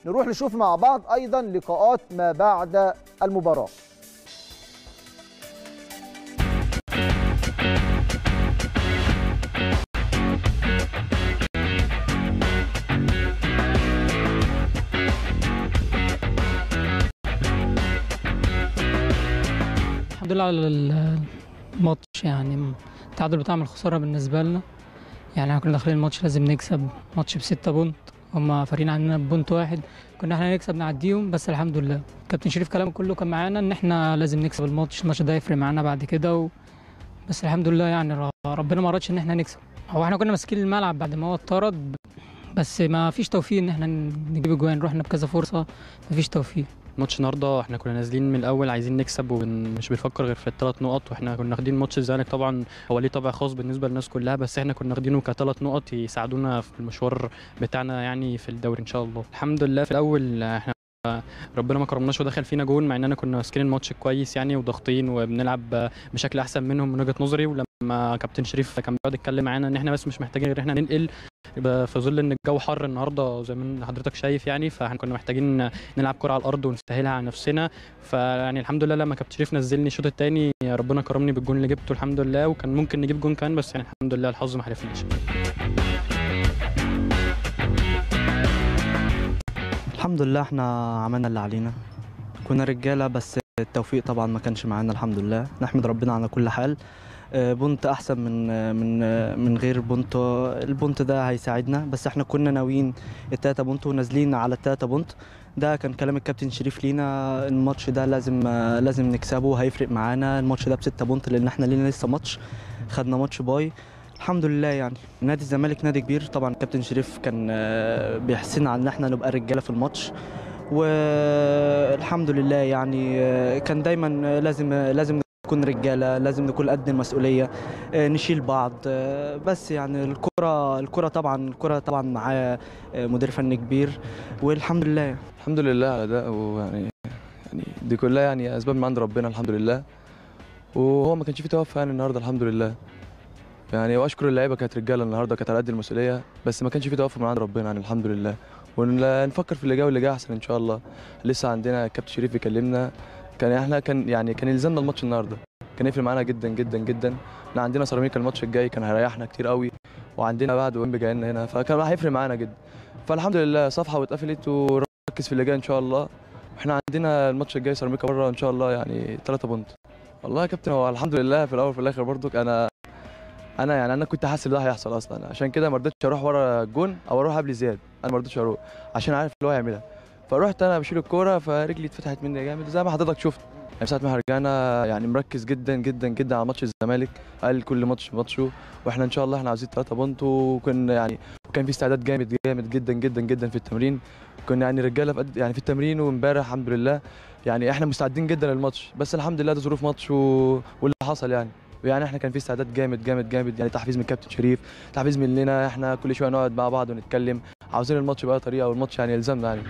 نروح نشوف مع بعض ايضا لقاءات ما بعد المباراه الحمد لله على الماتش يعني التعادل بتاع من الخساره بالنسبه لنا يعني احنا كنا داخلين الماتش لازم نكسب ماتش بستة بونت هما فارقين عننا بونت واحد كنا احنا نكسب نعديهم بس الحمد لله كابتن شريف كلامه كله كان معانا ان احنا لازم نكسب الماتش الماتش ده يفرق معانا بعد كده و... بس الحمد لله يعني ربنا ما رادش ان احنا نكسب هو احنا كنا ماسكين الملعب بعد ما هو اتطرد بس ما فيش توفيق ان احنا نجيب اجوان رحنا بكذا فرصه ما فيش توفيق ماتش النهارده احنا كنا نازلين من الاول عايزين نكسب ومش بنفكر غير في الثلاث نقط واحنا كنا واخدين ماتش الزمالك طبعا هو ليه طابع خاص بالنسبه للناس كلها بس احنا كنا واخدينه كثلاث نقط يساعدونا في المشوار بتاعنا يعني في الدوري ان شاء الله الحمد لله في الاول احنا ربنا ما كرمناش ودخل فينا جون مع اننا كنا ماسكين الماتش كويس يعني وضاغطين وبنلعب بشكل احسن منهم من وجهه نظري ولما كابتن شريف كان بيقعد يتكلم معانا ان احنا بس مش محتاجين غير احنا ننقل يبقى في ظل ان الجو حر النهارده زي ما حضرتك شايف يعني فاحنا كنا محتاجين نلعب كره على الارض ونستاهلها على نفسنا فيعني الحمد لله لما كابتن شريف نزلني الشوط الثاني ربنا كرمني بالجون اللي جبته الحمد لله وكان ممكن نجيب جون كمان بس يعني الحمد لله الحظ ما حلفناش الحمد لله احنا عملنا اللي علينا كنا رجاله بس التوفيق طبعا ما كانش معانا الحمد لله نحمد ربنا على كل حال بونت احسن من من من غير بونت البونت ده هيساعدنا بس احنا كنا ناويين التلاته بونت ونازلين على التلاته بونت ده كان كلام الكابتن شريف لينا الماتش ده لازم لازم نكسبه هيفرق معانا الماتش ده بستة بونت لان احنا لينا لسه ماتش خدنا ماتش باي الحمد لله يعني نادي الزمالك نادي كبير طبعا الكابتن شريف كان بيحسنا على ان احنا نبقى رجاله في الماتش والحمد لله يعني كان دايما لازم لازم نكون رجاله لازم نكون قد المسؤوليه نشيل بعض بس يعني الكره الكره طبعا الكره طبعا معاه مدير فني كبير والحمد لله الحمد لله على ده ويعني يعني دي كلها يعني اسباب من عند ربنا الحمد لله وهو ما كانش فيه توفى يعني النهارده الحمد لله يعني واشكر اللعيبه كانت رجاله النهارده كانت على قد المسؤوليه بس ما كانش فيه توفى من عند ربنا يعني الحمد لله ونفكر في اللي جاي واللي جاي احسن ان شاء الله لسه عندنا كابتن شريف بيكلمنا كان احنا كان يعني كان يلزمنا الماتش النهارده كان يفرق معانا جدا جدا جدا احنا عندنا سيراميكا الماتش الجاي كان هيريحنا كتير قوي وعندنا بعد ويمبي جاي لنا هنا فكان هيفرق معانا جدا فالحمد لله صفحه واتقفلت وركز في اللي جاي ان شاء الله واحنا عندنا الماتش الجاي سيراميكا بره ان شاء الله يعني 3 بونت والله يا كابتن هو الحمد لله في الاول وفي الاخر برضك انا انا يعني انا كنت حاسس ده هيحصل اصلا عشان كده ما رضيتش اروح ورا الجون او اروح قبل زياد انا ما رضيتش اروح عشان عارف اللي هو هيعملها فرحت انا بشيل الكوره فرجلي اتفتحت مني جامد زي ما حضرتك شفت يعني ساعه ما رجعنا يعني مركز جدا جدا جدا على ماتش الزمالك قال كل ماتش ماتشه واحنا ان شاء الله احنا عايزين 3 بونت وكنا يعني وكان في استعداد جامد جامد جدا جدا جدا في التمرين كنا يعني رجاله في يعني في التمرين وامبارح الحمد لله يعني احنا مستعدين جدا للماتش بس الحمد لله ده ظروف ماتش و... واللي حصل يعني يعني احنا كان في استعداد جامد جامد جامد يعني تحفيز من كابتن شريف تحفيز مننا احنا كل شويه نقعد مع بعض ونتكلم عاوزين الماتش بقى طريقه والماتش يعني يلزمنا يعني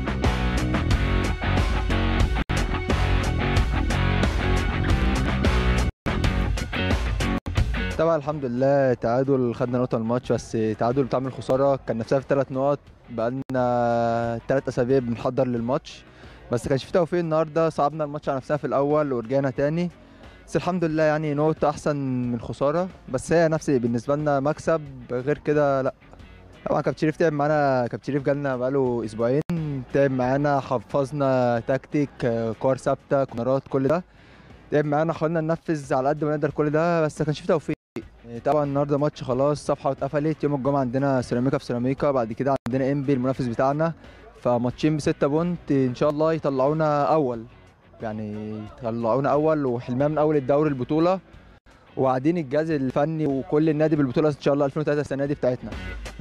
طبعا الحمد لله تعادل خدنا نقطه من الماتش بس تعادل بتاع من الخساره كان نفسها في ثلاث نقط بقالنا ثلاث اسابيع بنحضر للماتش بس كانش في توفيق النهارده صعبنا الماتش على نفسنا في الاول ورجعنا تاني بس الحمد لله يعني نقطة أحسن من خسارة بس هي نفس بالنسبة لنا مكسب غير كده لا طبعا كابتن شريف تعب معانا كابتن شريف جالنا بقاله أسبوعين تعب معانا حفظنا تكتيك كور ثابتة كورنرات كل ده تعب معانا حاولنا ننفذ على قد ما نقدر كل ده بس ما كانش في توفيق طبعا النهارده ماتش خلاص صفحة واتقفلت يوم الجمعة عندنا سيراميكا في سيراميكا بعد كده عندنا انبي المنافس بتاعنا فماتشين بستة بونت إن شاء الله يطلعونا أول يعني طلعونا اول وحلمنا من اول الدوري البطوله وقاعدين الجهاز الفني وكل النادي بالبطوله ان شاء الله 2003 السنه دي بتاعتنا